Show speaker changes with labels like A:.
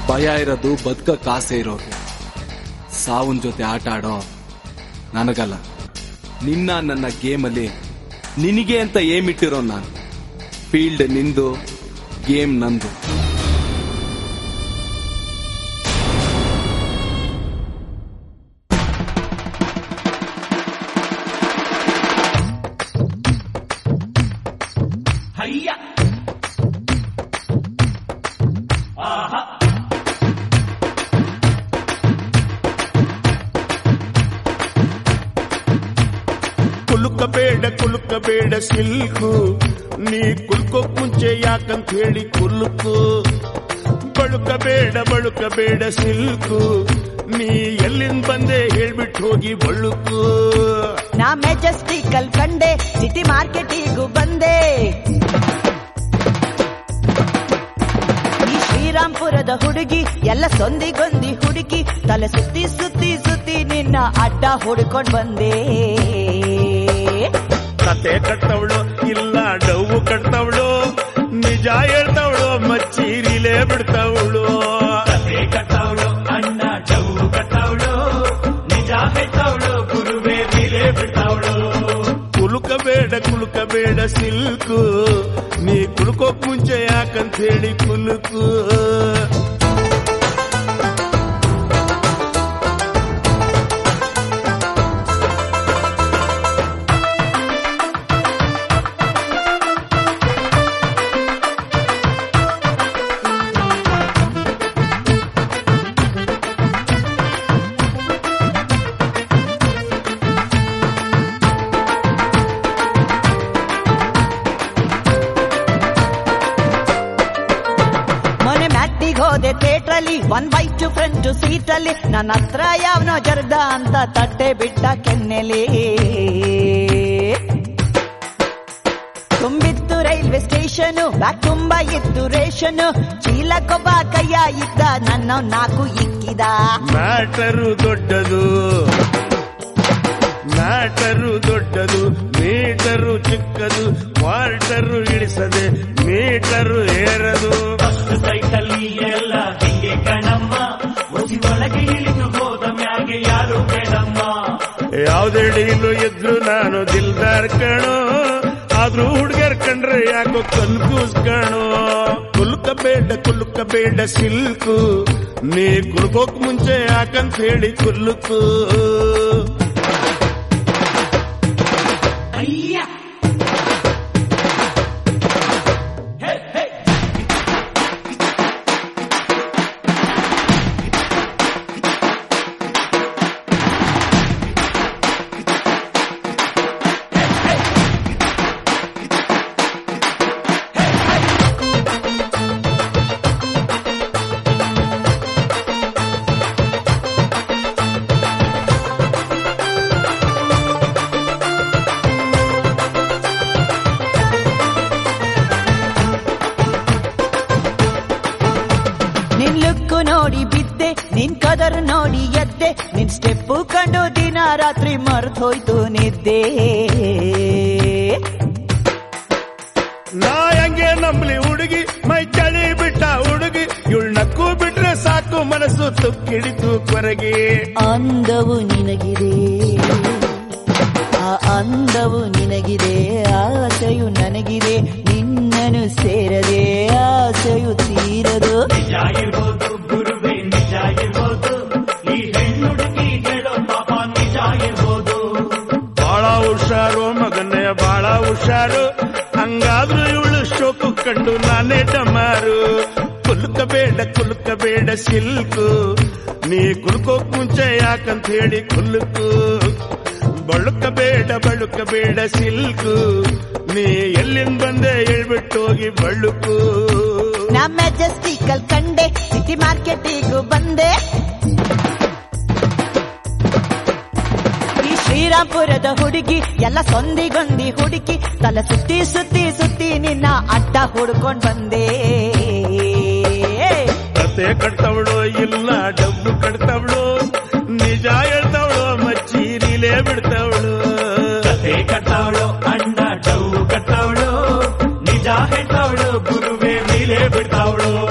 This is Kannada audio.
A: ಭಯ ಇರೋದು ಬದುಕಕ್ ಆಸೆ ಇರೋರು ಸಾವನ್ ಜೊತೆ ಆಟ ಆಡೋ ನನಗಲ್ಲ ನಿನ್ನ ನನ್ನ ಗೇಮಲ್ಲಿ ನಿನಗೆ ಅಂತ ಏಮ್ ಇಟ್ಟಿರೋ ನಾನು ಫೀಲ್ಡ್ ನಿಂದು ಗೇಮ್ ನಂದು
B: ಕುಲುಕಬೇಡ ಕುಲುಕಬೇಡ ಸಿಲ್ಕು ನೀ ಕುಲ್ಕೋಕ್ ಮುಂಚೆ ಯಾಕಂತ ಹೇಳಿ ಕುಲುಕು ಬಳುಕಬೇಡ ಬಳುಕಬೇಡ ಸಿಲ್ಕು ನೀ ಎಲ್ಲಿಂದ ಬಂದೆ ಹೇಳ್ಬಿಟ್ಟು ಹೋಗಿ ಬಳುಕು
C: ನಾ ಮೆಜೆಸ್ಟಿಕಲ್ ಕಂಡೆ ಸಿಟಿ ಮಾರ್ಕೆಟಿಗೂ ಬಂದೆ ಈ ಶ್ರೀರಾಮ್ಪುರದ ಹುಡುಗಿ ಎಲ್ಲ ಸೊಂದಿಗೊಂದಿ ಹುಡುಗಿ ತಲೆ ಸುತ್ತಿ ಸುತ್ತಿ ಸುತ್ತಿ ನಿನ್ನ ಅಡ್ಡ ಹುಡ್ಕೊಂಡ್ ಬಂದೆ
B: ಕತೆ ಕಟ್ಟವಳು ಇಲ್ಲ ಡವ್ವು ಕಟ್ತವಳು ನಿಜ ಹೇಳ್ತವಳು ಮಚ್ಚೀರಿಲೇ ಬಿಡ್ತವಳು
D: ಕತೆ ಕಟ್ಟವಳು ಅಣ್ಣ ಚೌ ಕಟ್ಟವಳು ನಿಜ ಹೇಳ್ತವಳು ಗುರುವೇ ಬಿಲೆ ಬಿಡ್ತವಳು
B: ಕುಲುಕಬೇಡ ಕುಲುಕಬೇಡ ಸಿಲ್ಕು ನೀ ಕುಲುಕೋಕ್ ಮುಂಚೆ ಯಾಕಂತ ಹೇಳಿ ಕುಲುಕು
C: ಮೊನ್ನೆ ಮ್ಯಾಟಿಗ್ ಹೋದೆ ಥಿಯೇಟ್ರಲ್ಲಿ ಒನ್ ಬೈ ಟು ಫ್ರಂಟ್ ಸೀಟಲ್ಲಿ ನನ್ನ ಹತ್ರ ಯಾವನೋ ಜರ್ದ ಅಂತ ತಟ್ಟೆ ಬಿಟ್ಟ ಕೆನ್ನೆಲಿ ತುಂಬಿತ್ತು ರೈಲ್ವೆ ಸ್ಟೇಷನ್ ಬ್ಯಾಗ್ ತುಂಬಾ ಇತ್ತು ರೇಷನ್ ಚೀಲಕ್ಕೊಬ್ಬ ಕೈಯ ಇದ್ದ ನನ್ನ ನಾಲ್ಕು ಇಕ್ಕಿದ
B: ಮ್ಯಾಟರು ದೊಡ್ಡದು ಮ್ಯಾಟರು ದೊಡ್ಡದು ಮೀಟರು ಚಿಕ್ಕದು ವಾಲ್ಟರು ಇಳಿಸದೆ ಮೀಟರು ಏರದು
D: ಸೈಕಲ್ಲಿ ಎಲ್ಲ ಹಿಂಗೆ ಕಣಮ್ಮ ಒಸಿ ಒಳಗೆ ಇಳಿದು ಹೋದ ಮ್ಯಾಗೆ ಯಾರು ಬೇಡಮ್ಮ
B: ಯಾವ್ದೇ ಡೀಲು ಎದ್ರು ನಾನು ದಿಲ್ದಾರ್ ಕಣೋ ಆದ್ರೂ ಹುಡ್ಗರ್ ಕಂಡ್ರೆ ಯಾಕೋ ಕನ್ಫ್ಯೂಸ್ ಕಣೋ ಕುಲ್ಕಬೇಡ ಕುಲ್ಕಬೇಡ ಸಿಲ್ಕು ನೀ ಕುಲ್ಕೋಕ್ ಮುಂಚೆ ಯಾಕಂತ ಹೇಳಿ ಕುಲ್ಕು
D: ಅಯ್ಯ ಹೇ ಹೇ
C: ನಿನ್ ಲುಕ್ಕು ನೋಡಿ ಬಿದ್ದೆ ನಿನ್ ಕದರ್ ನೋಡಿ ಎದ್ದೆ ನಿನ್ ಸ್ಟೆಪ್ಪು ಕಂಡು ದಿನ ರಾತ್ರಿ ಮರ್ತೋಯ್ತು ನಿದ್ದೆ
B: ನಾ ಹೆಂಗೆ ನಂಬ್ಲಿ ಹುಡುಗಿ ಮೈ ಚಳಿ ಬಿಟ್ಟ ಹುಡುಗಿ ಇವಳು ನಕ್ಕು ಬಿಟ್ರೆ ಸಾಕು ಮನಸ್ಸು ತುಕ್ಕಿಡಿತು ಕೊರಗಿ
C: ಅಂದವು ನಿನಗಿದೆ ಆ ಅಂದವು ನಿನಗಿದೆ ಆಸೆಯು ನನಗಿದೆ ನಿನ್ನನು ಸೇರದೆ ಆಸೆಯು ತೀರದು
D: ನಿಜ ಇರ್ಬೋದು ಗುರುವೇ ನಿಜ ಇರ್ಬೋದು ಈ ಹೆಣ್ಣುಡುಗಿ ಹೇಳೋ ಪಾಪ ನಿಜ ಇರ್ಬೋದು
B: ಬಾಳ ಹುಷಾರು ಮಗನೇ ಬಾಳ ಹುಷಾರು ಹಂಗಾದ್ರೂ ಇವಳು ಶೋಕು ಕಂಡು ನಾನೇ ಡಮಾರು ಕುಲ್ಕಬೇಡ ಕುಲ್ಕಬೇಡ ಸಿಲ್ಕು ನೀ ಕುಲ್ಕೋಕ್ ಮುಂಚೆ ಯಾಕಂತ ಹೇಳಿ ಕುಲ್ಕು ಬಳುಕಬೇಡ ಬಳುಕಬೇಡ ಸಿಲ್ಕು ನೀ ಎಲ್ಲಿಂದ ಬಂದೆ ಹೇಳ್ಬಿಟ್ಟು ಹೋಗಿ ಬಳುಕು
C: ನಾ ಮೆಜೆಸ್ಟಿಕಲ್ ಕಂಡೆ ಸಿಟಿ ಮಾರ್ಕೆಟಿಗೂ ಬಂದೆ ಈ ಶ್ರೀರಾಮ್ಪುರದ ಹುಡುಗಿ ಎಲ್ಲ ಸೊಂದಿಗೊಂದಿ ಹುಡುಗಿ ತಲೆ ಸುತ್ತಿ ಸುತ್ತಿ ಸುತ್ತಿ ನಿನ್ನ ಅಡ್ಡ ಹುಡ್ಕೊಂಡ್ ಬಂದೆ
B: ಕತೆ ಕಟ್ತವಳು ಇಲ್ಲ ಡಬ್ಬು ಕಟ್ತವಳು ನಿಜ ಹೇಳ್ತವಳು ಮಚ್ಚೀರಿಲೇ ಬಿಡ್ತವಳು
D: ಕತೆ ಕಟ್ಟವಳು ಅಣ್ಣ ಚೌ ಕಟ್ಟವಳು ನಿಜ ಹೇಳ್ತವಳು ಗುರುವೇ ಮೇಲೆ ಬಿಡ್ತಾವಳು